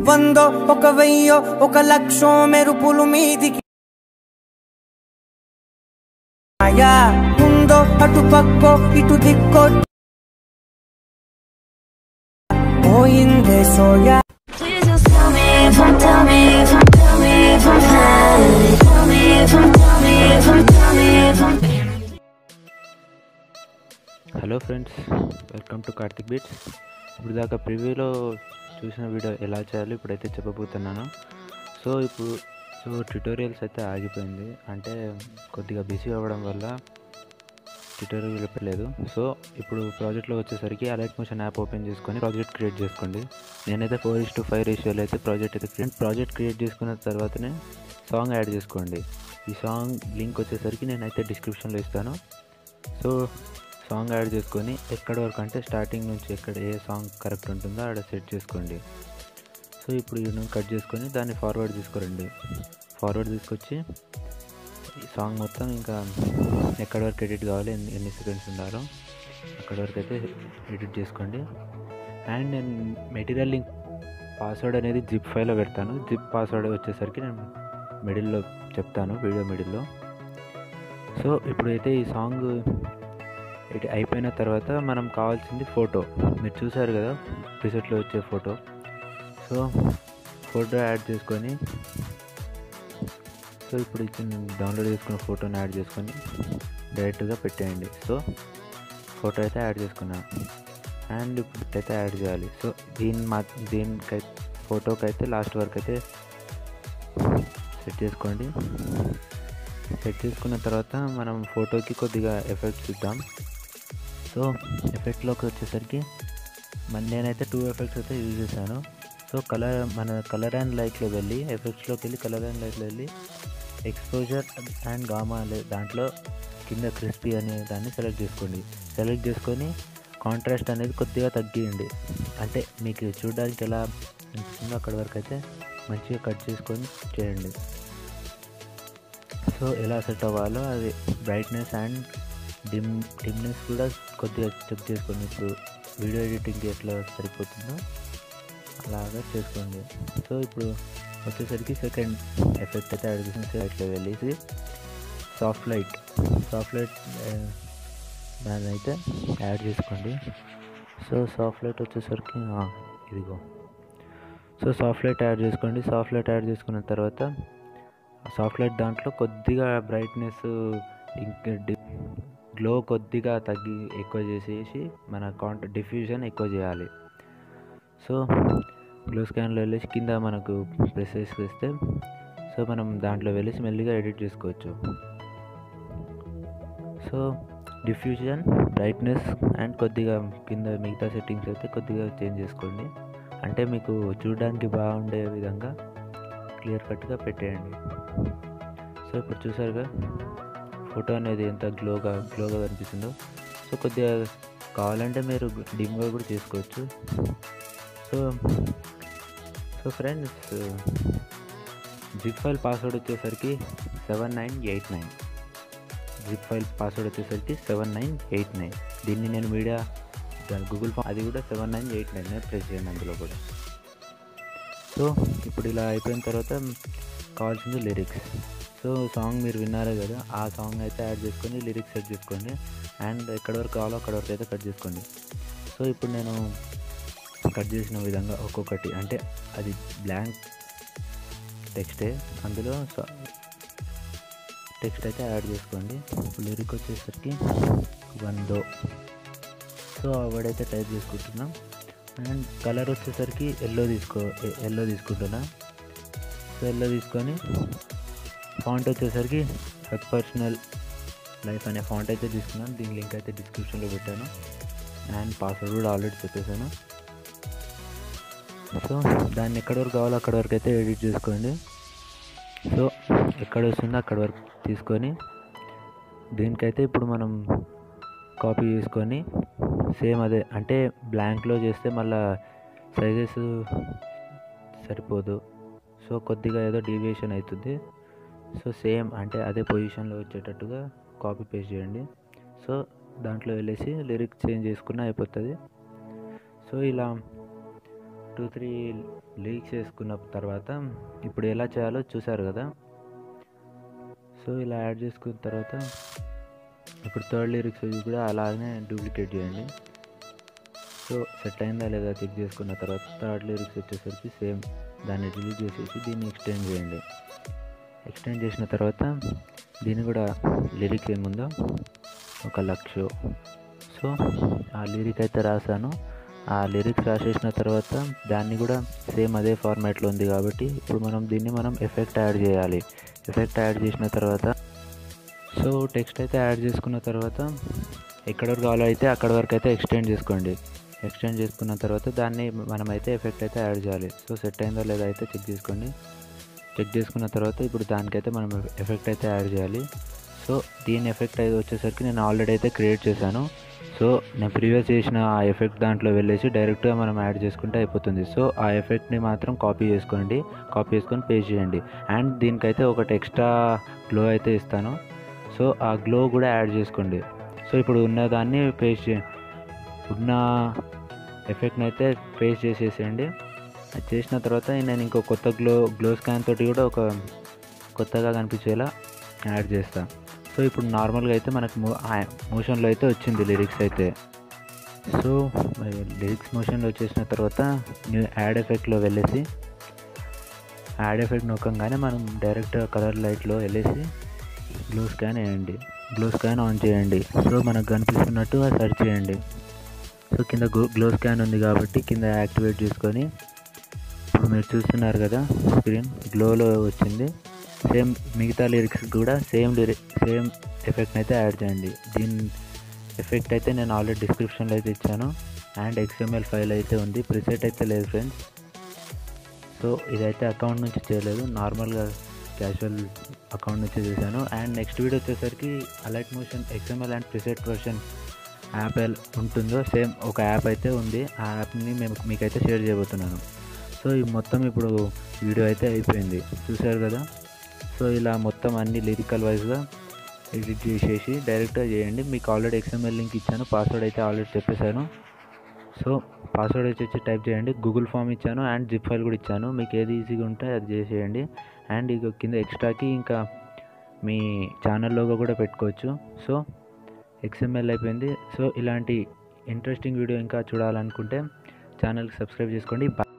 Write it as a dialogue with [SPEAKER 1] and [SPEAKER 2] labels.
[SPEAKER 1] వందో ఒక వెయ్యో ఒక లక్షో మెరుపులు మీదికి మాయా ఉందో అటు పక్కో ఇటు దిక్కో పోయిందే సోయా
[SPEAKER 2] Please just tell me if I'm, tell me if I'm, tell me if I'm high. Tell me if I'm, tell me if I'm, tell me if I'm.
[SPEAKER 3] Hello friends welcome to Karthik beats ఇప్పుడు దాకా ప్రివ్యూలో చూసిన video ఎలా చేయాలో ఇప్పుడైతే చెప్పబోతున్నాను so ఇప్పుడు so tutorials అయితే ఆగిపోయింది అంటే కొద్దిగా బిజీ అవ్వడం వల్ల ట్యూటోరియల్ చెప్పలేదు సో ఇప్పుడు ప్రాజెక్ట్లో వచ్చేసరికి అలైట్ మోషన్ యాప్ ఓపెన్ చేసుకొని ప్రాజెక్ట్ క్రియేట్ చేసుకోండి నేనైతే ఫోర్ ఇస్ టు ఫైవ్ రేషియోలో అయితే ప్రాజెక్ట్ అయితే క్రియేట్ ప్రాజెక్ట్ క్రియేట్ చేసుకున్న తర్వాతనే సాంగ్ యాడ్ చేసుకోండి ఈ సాంగ్ లింక్ వచ్చేసరికి నేనైతే డిస్క్రిప్షన్లో ఇస్తాను సో సాంగ్ యాడ్ చేసుకొని ఎక్కడి వరకు అంటే స్టార్టింగ్ నుంచి ఎక్కడ ఏ సాంగ్ కరెక్ట్ ఉంటుందో ఆడ సెట్ చేసుకోండి సో ఇప్పుడు ఈ నుంచి కట్ చేసుకొని దాన్ని ఫార్వర్డ్ తీసుకురండి ఫార్వర్డ్ తీసుకొచ్చి ఈ సాంగ్ మొత్తం ఇంకా ఎక్కడి వరకు ఎడిట్ కావాలి ఎన్ని ఎన్ని సెకండ్స్ ఉండాలో అక్కడి వరకు అయితే ఎడిట్ చేసుకోండి అండ్ నేను మెటీరియల్ లింక్ పాస్వర్డ్ అనేది జిప్ ఫైల్లో పెడతాను జిప్ పాస్వర్డ్ వచ్చేసరికి నేను మిడిల్లో చెప్తాను వీడియో మిడిల్లో సో ఇప్పుడైతే ఈ సాంగ్ ఇటు అయిపోయిన తర్వాత మనం కావాల్సింది ఫోటో మీరు చూసారు కదా ప్రిసెట్లో వచ్చే ఫోటో సో ఫోటో యాడ్ చేసుకొని సో ఇప్పుడు ఇచ్చిన డౌన్లోడ్ చేసుకున్న ఫోటోని యాడ్ చేసుకొని డైరెక్ట్గా పెట్టేయండి సో ఫోటో అయితే యాడ్ చేసుకున్నాను అండ్ ఇప్పుడు అయితే యాడ్ చేయాలి సో దీని మా దీనికైతే ఫోటోకి అయితే లాస్ట్ వరకు అయితే సెట్ చేసుకోండి సెట్ చేసుకున్న తర్వాత మనం ఫోటోకి కొద్దిగా ఎఫెక్ట్స్ ఇద్దాం సో ఎఫెక్ట్లోకి వచ్చేసరికి మన నేనైతే టూ ఎఫెక్ట్స్ అయితే యూజ్ చేశాను సో కలర్ మన కలర్ అండ్ లైట్లో వెళ్ళి ఎఫెక్ట్స్లోకి వెళ్ళి కలర్ అండ్ లైట్లో వెళ్ళి ఎక్స్పోజర్ అండ్ గామా అనే దాంట్లో కింద క్రిస్పీ అనే దాన్ని సెలెక్ట్ చేసుకోండి సెలెక్ట్ చేసుకొని కాంట్రాస్ట్ అనేది కొద్దిగా తగ్గియండి అంటే మీకు చూడడానికి ఎలా అనిపిస్తుందో అక్కడి వరకు అయితే మంచిగా కట్ చేసుకొని చేయండి సో ఎలా సెట్ అవ్వాలో అది బ్రైట్నెస్ అండ్ డిమ్ డిమ్నెస్ కూడా కొద్దిగా చెక్ చేసుకోండి ఇప్పుడు వీడియో ఎడిటింగ్కి ఎట్లా సరిపోతుందో అలాగా చేసుకోండి సో ఇప్పుడు వచ్చేసరికి సెకండ్ ఎఫెక్ట్ అయితే యాడ్ చేసిన సైట్లో వెళ్ళేసి సాఫ్ట్ లైట్ సాఫ్ట్ లైట్ దాన్ని అయితే యాడ్ చేసుకోండి సో సాఫ్ట్ లైట్ వచ్చేసరికి ఆ, ఇదిగో సో సాఫ్ట్ లైట్ యాడ్ చేసుకోండి సాఫ్ట్ లైట్ యాడ్ చేసుకున్న తర్వాత సాఫ్ట్ లైట్ దాంట్లో కొద్దిగా బ్రైట్నెస్ ఇంకా గ్లో కొద్దిగా తగ్గి ఎక్కువ చేసేసి మన కాంట డిఫ్యూజన్ ఎక్కువ చేయాలి సో గ్లో స్కాన్లో వెళ్ళేసి కింద మనకు ప్రెస్ చేస్తే సో మనం దాంట్లో వెళ్ళేసి మెల్లిగా ఎడిట్ చేసుకోవచ్చు సో డిఫ్యూజన్ బ్రైట్నెస్ అండ్ కొద్దిగా కింద మిగతా సెట్టింగ్స్ అయితే కొద్దిగా చేంజ్ చేసుకోండి అంటే మీకు చూడడానికి బాగుండే విధంగా క్లియర్ కట్గా పెట్టేయండి సో ఇప్పుడు చూసారుగా ఫోటో అనేది ఎంత గ్లోగా గ్లోగా కనిపిస్తుందో సో కొద్దిగా కావాలంటే మీరు డిమ్గా కూడా చేసుకోవచ్చు so so friends zip file password వచ్చేసరికి seven nine eight nine zip file password వచ్చేసరికి సెవెన్ నైన్ ఎయిట్ నైన్ దీన్ని నేను మీడియా గూగుల్ ఫామ్ అది కూడా seven nine eight nine press చేయండి అందులో కూడా సో ఇప్పుడు ఇలా అయిపోయిన తర్వాత కావాల్సింది లిరిక్స్ సో సాంగ్ మీరు విన్నారే కదా ఆ సాంగ్ అయితే యాడ్ చేసుకొని లిరిక్స్ సెట్ చేసుకోండి అండ్ ఎక్కడి వరకు కావాలో అక్కడ వరకు అయితే కట్ చేసుకోండి సో ఇప్పుడు నేను కట్ చేసిన విధంగా ఒక్కొక్కటి అంటే అది బ్లాంక్ టెక్స్టే అందులో టెక్స్ట్ అయితే యాడ్ చేసుకోండి లిరిక్ వచ్చేసరికి వందో సో అవడైతే టైప్ చేసుకుంటున్నాం అండ్ కలర్ వచ్చేసరికి ఎల్లో తీసుకో ఎల్లో తీసుకుంటున్నా సో ఎల్లో తీసుకొని ఫాంట్ వచ్చేసరికి హెక్ పర్సనల్ లైఫ్ అనే ఫాంట్ అయితే తీసుకున్నాను దీని లింక్ అయితే డిస్క్రిప్షన్లో పెట్టాను అండ్ పాస్వర్డ్ కూడా ఆల్రెడీ చెప్పేశాను సో దాన్ని ఎక్కడి వరకు కావాలో అక్కడి వరకు అయితే ఎడిట్ చేసుకోండి సో ఎక్కడ వస్తుందో అక్కడి వరకు తీసుకొని దీనికైతే ఇప్పుడు మనం కాపీ చేసుకొని సేమ్ అదే అంటే బ్లాంక్లో చేస్తే మళ్ళా సైజెస్ సరిపోదు సో కొద్దిగా ఏదో డీవియేషన్ అవుతుంది సో సేమ్ అంటే అదే పొజిషన్లో వచ్చేటట్టుగా కాపీ పేస్ట్ చేయండి సో దాంట్లో వెళ్ళేసి లిరిక్స్ చేంజ్ చేసుకున్న అయిపోతుంది సో ఇలా టూ త్రీ లీక్స్ వేసుకున్న తర్వాత ఇప్పుడు ఎలా చేయాలో చూసారు కదా సో ఇలా యాడ్ చేసుకున్న తర్వాత ఇప్పుడు థర్డ్ లిరిక్స్ కూడా అలాగనే డూప్లికేట్ చేయండి సో సెట్ అయిందా లేదా చెక్ చేసుకున్న తర్వాత థర్డ్ లిరిక్స్ వచ్చేసరికి సేమ్ దాన్ని డిలీట్ చేసేసి దీన్ని ఎక్స్టెండ్ చేయండి ఎక్స్టెండ్ చేసిన తర్వాత దీన్ని కూడా లిరిక్ ఏముందో ఒక లక్ష సో ఆ లిరిక్ అయితే రాశాను ఆ లిరిక్స్ రాసేసిన తర్వాత దాన్ని కూడా సేమ్ అదే ఫార్మాట్లో ఉంది కాబట్టి ఇప్పుడు మనం దీన్ని మనం ఎఫెక్ట్ యాడ్ చేయాలి ఎఫెక్ట్ యాడ్ చేసిన తర్వాత సో టెక్స్ట్ అయితే యాడ్ చేసుకున్న తర్వాత ఎక్కడ వరకు కావాలో అయితే అక్కడ వరకు అయితే ఎక్స్టెండ్ చేసుకోండి ఎక్స్టెండ్ చేసుకున్న తర్వాత దాన్ని మనమైతే ఎఫెక్ట్ అయితే యాడ్ చేయాలి సో సెట్ అయిందో లేదా అయితే చెక్ చేసుకోండి చెక్ చేసుకున్న తర్వాత ఇప్పుడు దానికైతే మనం ఎఫెక్ట్ అయితే యాడ్ చేయాలి సో దీని ఎఫెక్ట్ అయితే వచ్చేసరికి నేను ఆల్రెడీ అయితే క్రియేట్ చేశాను సో నేను ప్రీవియస్ చేసిన ఆ ఎఫెక్ట్ దాంట్లో వెళ్ళేసి డైరెక్ట్గా మనం యాడ్ చేసుకుంటే అయిపోతుంది సో ఆ ఎఫెక్ట్ని మాత్రం కాపీ చేసుకోండి కాపీ చేసుకొని పేస్ట్ చేయండి అండ్ దీనికైతే ఒకటి ఎక్స్ట్రా గ్లో అయితే ఇస్తాను సో ఆ గ్లో కూడా యాడ్ చేసుకోండి సో ఇప్పుడు ఉన్న దాన్ని పేస్ట్ చే ఉన్న ఎఫెక్ట్ని అయితే పేస్ట్ చేసేసేయండి అది చేసిన తర్వాత నేను ఇంకో కొత్త గ్లో గ్లో స్కాన్ తోటి కూడా ఒక కొత్తగా కనిపించేలా యాడ్ చేస్తాను సో ఇప్పుడు నార్మల్గా అయితే మనకు మోషన్లో అయితే వచ్చింది లిరిక్స్ అయితే సో లిరిక్స్ మోషన్లో వచ్చేసిన తర్వాత న్యూ యాడ్ ఎఫెక్ట్లో వెళ్ళేసి యాడ్ ఎఫెక్ట్ నొక్కంగానే మనం డైరెక్ట్ కలర్ లైట్లో వెళ్ళేసి గ్లో స్కాన్ వేయండి గ్లో స్కాన్ ఆన్ చేయండి సో మనకు కనిపిస్తున్నట్టు సెర్చ్ చేయండి సో కింద గ్లో స్కాన్ ఉంది కాబట్టి కింద యాక్టివేట్ చేసుకొని ఇప్పుడు మీరు చూస్తున్నారు కదా స్క్రీన్ గ్లోలో వచ్చింది సేమ్ మిగతా లిరిక్స్ కూడా సేమ్ లిరిక్ సేమ్ ఎఫెక్ట్ అయితే యాడ్ చేయండి దీని ఎఫెక్ట్ అయితే నేను ఆల్రెడీ డిస్క్రిప్షన్లో అయితే ఇచ్చాను అండ్ ఎక్స్ఎంఎల్ ఫైల్ అయితే ఉంది ప్రిసెట్ అయితే లేదు ఫ్రెండ్స్ సో ఇదైతే అకౌంట్ నుంచి చేయలేదు నార్మల్గా క్యాజువల్ అకౌంట్ నుంచి చేశాను అండ్ నెక్స్ట్ వీడియో వచ్చేసరికి alert motion XML and preset version app ఎలా ఉంటుందో సేమ్ ఒక యాప్ అయితే ఉంది ఆ యాప్ని మేము మీకైతే షేర్ చేయబోతున్నాను సో ఈ మొత్తం ఇప్పుడు వీడియో అయితే అయిపోయింది చూసారు కదా సో ఇలా మొత్తం అన్ని లిరికల్ వైజ్గా ఎడిట్ చేసేసి డైరెక్ట్గా చేయండి మీకు ఆల్రెడీ ఎక్స్ఎంఎల్ లింక్ ఇచ్చాను పాస్వర్డ్ అయితే ఆల్రెడీ చెప్పేశాను సో పాస్వర్డ్ వచ్చి టైప్ చేయండి గూగుల్ ఫామ్ ఇచ్చాను అండ్ జిప్ ఫైల్ కూడా ఇచ్చాను మీకు ఏది ఈజీగా ఉంటే అది చేసేయండి అండ్ ఇక కింద ఎక్స్ట్రాకి ఇంకా మీ ఛానల్ లోగో కూడా పెట్టుకోవచ్చు సో ఎక్స్ఎంఎల్ అయిపోయింది సో ఇలాంటి ఇంట్రెస్టింగ్ వీడియో ఇంకా చూడాలనుకుంటే ఛానల్కి సబ్స్క్రైబ్ చేసుకోండి